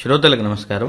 శ్రోతలకు నమస్కారం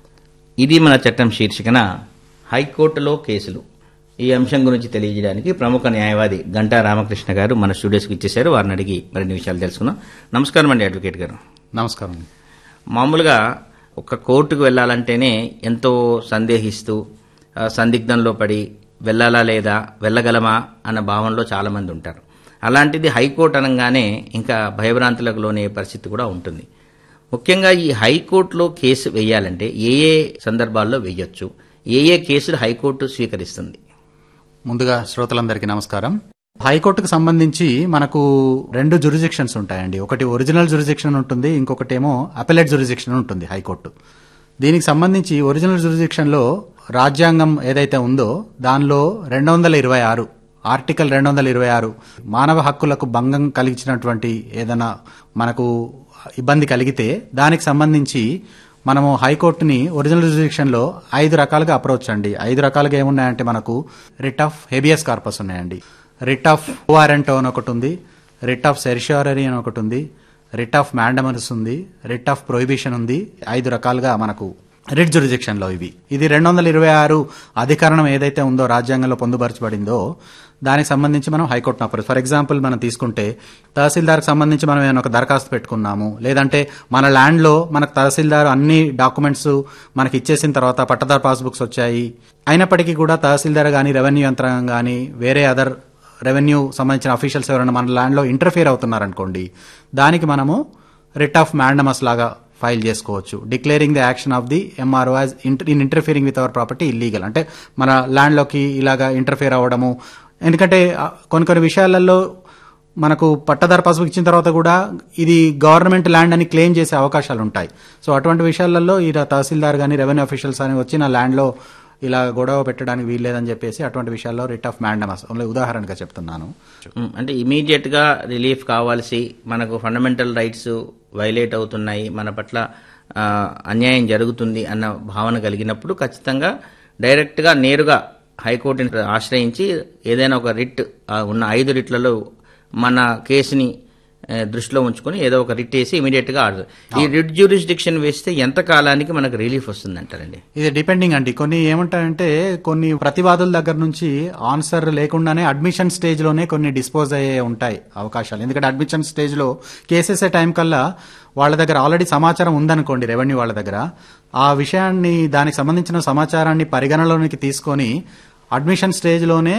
ఇది మన చట్టం శీర్షికన హైకోర్టులో కేసులు ఈ అంశం గురించి తెలియజేయడానికి ప్రముఖ న్యాయవాది గంటా రామకృష్ణ గారు మన స్టూడియోస్కి ఇచ్చేశారు వారిని అడిగి మరిన్ని విషయాలు తెలుసుకుందాం నమస్కారం అండి అడ్వకేట్ గారు నమస్కారం మామూలుగా ఒక కోర్టుకు వెళ్ళాలంటేనే ఎంతో సందేహిస్తూ ఆ, సందిగ్ధంలో పడి వెళ్ళాలా లేదా వెళ్ళగలమా అన్న భావనలో చాలా మంది ఉంటారు అలాంటిది హైకోర్టు అనగానే ఇంకా భయభ్రాంతులకు లోనే పరిస్థితి కూడా ఉంటుంది ముఖ్యంగా ఈ హైకోర్టులో కేసు వేయాలంటే ఏ ఏ సందర్భాల్లో వేయొచ్చు ఏ ఏ కేసులు హైకోర్టు స్వీకరిస్తుంది ముందుగా శ్రోతలందరికీ నమస్కారం హైకోర్టుకు సంబంధించి మనకు రెండు జురిజిక్షన్స్ ఉంటాయండి ఒకటి ఒరిజినల్ జురిజిక్షన్ ఉంటుంది ఇంకొకటి ఏమో అపెలెట్ జురిజిక్షన్ ఉంటుంది హైకోర్టు దీనికి సంబంధించి ఒరిజినల్ జురిజిక్షన్ లో రాజ్యాంగం ఏదైతే ఉందో దానిలో రెండు వందల ఇరవై ఆరు ఆర్టికల్ రెండు వందల ఇరవై ఆరు మానవ హక్కులకు భంగం కలిగించినటువంటి ఏదైనా మనకు ఇబ్బంది కలిగితే దానికి సంబంధించి మనము హైకోర్టుని ఒరిజినల్ జ్యూరిడిక్షన్ లో ఐదు రకాలుగా అప్రోచ్ అండి ఐదు రకాలుగా ఏమున్నాయంటే మనకు రిట్ ఆఫ్ హెబియస్ కార్పస్ ఉన్నాయండి రిట్ ఆఫ్ వారెంటో అని ఒకటి ఉంది రిట్ ఆఫ్ సెరిషారరీ అని ఒకటి ఉంది రిట్ ఆఫ్ మ్యాండమన్స్ ఉంది రిట్ ఆఫ్ ప్రొహిబిషన్ ఉంది ఐదు రకాలుగా మనకు రిట్ జ్యూరిడిక్షన్ లో ఇవి ఇది రెండు వందల ఇరవై ఆరు అధికరణం ఏదైతే ఉందో రాజ్యాంగంలో పొందుపరచబడిందో దానికి సంబంధించి మనం హైకోర్టును అప్రోచ్ ఫర్ ఎగ్జాంపుల్ మనం తీసుకుంటే తహసీల్దార్కి సంబంధించి మనం ఏమైనా ఒక దరఖాస్తు పెట్టుకున్నాము లేదంటే మన ల్యాండ్ లో మనకు తహసీల్దార్ అన్ని డాక్యుమెంట్స్ మనకి ఇచ్చేసిన తర్వాత పట్టదార్ పాస్బుక్స్ వచ్చాయి అయినప్పటికీ కూడా తహసీల్దార్ గానీ రెవెన్యూ యంత్రాంగం గానీ వేరే అదర్ రెవెన్యూ సంబంధించిన అఫీషియల్స్ ఎవరైనా మన ల్యాండ్ లో ఇంటర్ఫియర్ అవుతున్నారనుకోండి దానికి మనము రిట్ ఆఫ్ మ్యాండమస్ లాగా ఫైల్ చేసుకోవచ్చు declaring the action of the MRO as in interfering with our property illegal అంటే మన ల్యాండ్ లోకి ఇలాగా ఇంటర్ఫియర్ అవ్వడము ఎందుకంటే ఆ, కొన్ని కొన్ని విషయాలలో మనకు పట్టదారు పాస్బుక్ ఇచ్చిన తర్వాత కూడా ఇది గవర్నమెంట్ ల్యాండ్ అని క్లెయిమ్ చేసే అవకాశాలు ఉంటాయి సో అటువంటి విషయాలలో ఈ తహసీల్దార్ కానీ రెవెన్యూ అఫీషియల్స్ అని వచ్చి నా ల్యాండ్లో ఇలా గొడవ పెట్టడానికి వీల్లేదని చెప్పేసి అటువంటి విషయాల్లో రిట్ ఆఫ్ మ్యాండమస్ ఓన్లీ ఉదాహరణగా చెప్తున్నాను ఉమ్, అంటే ఇమీడియట్ గా రిలీఫ్ కావాల్సి మనకు ఫండమెంటల్ రైట్స్ వైలేట్ అవుతున్నాయి మన పట్ల ఆ, అన్యాయం జరుగుతుంది అన్న భావన కలిగినప్పుడు ఖచ్చితంగా డైరెక్ట్ గా నేరుగా హైకోర్టుని ఆశ్రయించి ఏదైనా ఒక రిట్ ఆ, ఉన్న ఐదు రిట్లలో మన కేసుని ఆ, దృష్టిలో ఉంచుకొని ఏదో ఒక రిట్ వేసి ఇమీడియట్ గా ఆర్డర్ ఈ రిట్ జ్యూరిస్డిక్షన్ వేస్తే ఎంత కాలానికి మనకు రిలీఫ్ వస్తుంది అంటారండి ఇది డిపెండింగ్ అండి కొన్ని ఏమంటాయంటే కొన్ని ప్రతివాదుల దగ్గర నుంచి ఆన్సర్ లేకుండానే అడ్మిషన్ స్టేజ్ లోనే కొన్ని డిస్పోజ్ అయ్యే ఉంటాయి అవకాశాలు ఎందుకంటే అడ్మిషన్ స్టేజ్ లో కేసేసే టైం కల్లా వాళ్ళ దగ్గర ఆల్రెడీ సమాచారం ఉందనుకోండి రెవెన్యూ వాళ్ళ దగ్గర ఆ విషయాన్ని దానికి సంబంధించిన సమాచారాన్ని పరిగణలోనికి తీసుకొని అడ్మిషన్ స్టేజ్ లోనే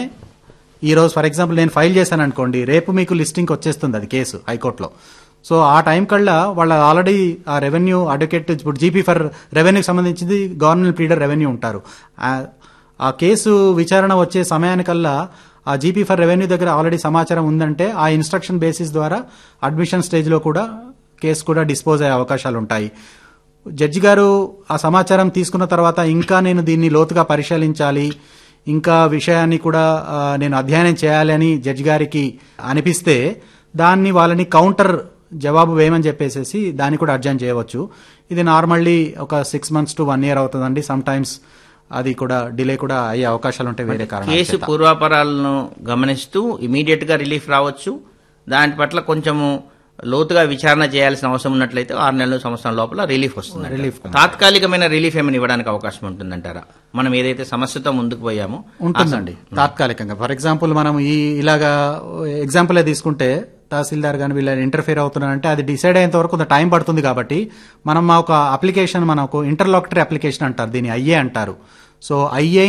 ఈ రోజు ఫర్ ఎగ్జాంపుల్ నేను ఫైల్ చేశాను అనుకోండి రేపు మీకు లిస్టింగ్ వచ్చేస్తుంది అది కేసు హైకోర్టులో సో ఆ టైం కల్లా వాళ్ళ ఆల్రెడీ ఆ రెవెన్యూ అడ్వకేట్ ఇప్పుడు జీపీ ఫర్ రెవెన్యూకి సంబంధించింది గవర్నమెంట్ ప్లీడర్ రెవెన్యూ ఉంటారు ఆ- ఆ కేసు విచారణ వచ్చే సమయానికల్లా ఆ జీపీ ఫర్ రెవెన్యూ దగ్గర ఆల్రెడీ సమాచారం ఉందంటే ఆ ఇన్స్ట్రక్షన్ బేసిస్ ద్వారా అడ్మిషన్ స్టేజ్లో కూడా కేసు కూడా డిస్పోజ్ అయ్యే అవకాశాలు ఉంటాయి జడ్జి గారు ఆ సమాచారం తీసుకున్న తర్వాత ఇంకా నేను దీన్ని లోతుగా పరిశీలించాలి ఇంకా విషయాన్ని కూడా ఆ, నేను అధ్యయనం చేయాలి అని జడ్జి గారికి అనిపిస్తే దాన్ని వాళ్ళని కౌంటర్ జవాబు వేయమని చెప్పేసేసి దాన్ని కూడా అర్జెంట్ చేయవచ్చు ఇది నార్మల్లీ ఒక six months to one year అవుతుందండి సమ్ టైమ్స్ అది కూడా డిలే కూడా అయ్యే అవకాశాలు ఉంటాయి వేరే కారణాల కేసు చేత. పూర్వాపరాలను గమనిస్తూ ఇమీడియట్ గా రిలీఫ్ రావచ్చు దాని పట్ల కొంచెము లోతుగా విచారణ చేయాల్సిన అవసరం ఉన్నట్లయితే ఆరు నెలల సంవత్సరం లోపల రిలీఫ్ వస్తుంది రిలీఫ్. తాత్కాలికమైన రిలీఫ్ ఏమైనా ఇవ్వడానికి అవకాశం ఉంటుందంటారా మనం ఏదైతే సమస్యతో ముందుకు పోయామో ఉంటుందండి తాత్కాలికంగా ఫర్ ఎగ్జాంపుల్ మనం ఈ ఇలాగా ఎగ్జాంపుల్ తీసుకుంటే తహసీల్దార్ కానీ వీళ్ళ ఇంటర్ఫియర్ అవుతున్నారంటే అది డిసైడ్ అయ్యేంత వరకు కొంత టైం పడుతుంది కాబట్టి మనం మా ఒక అప్లికేషన్ మనకు ఇంటర్లాక్టరీ అప్లికేషన్ అంటారు దీన్ని ఐఏ అంటారు సో ఐఏ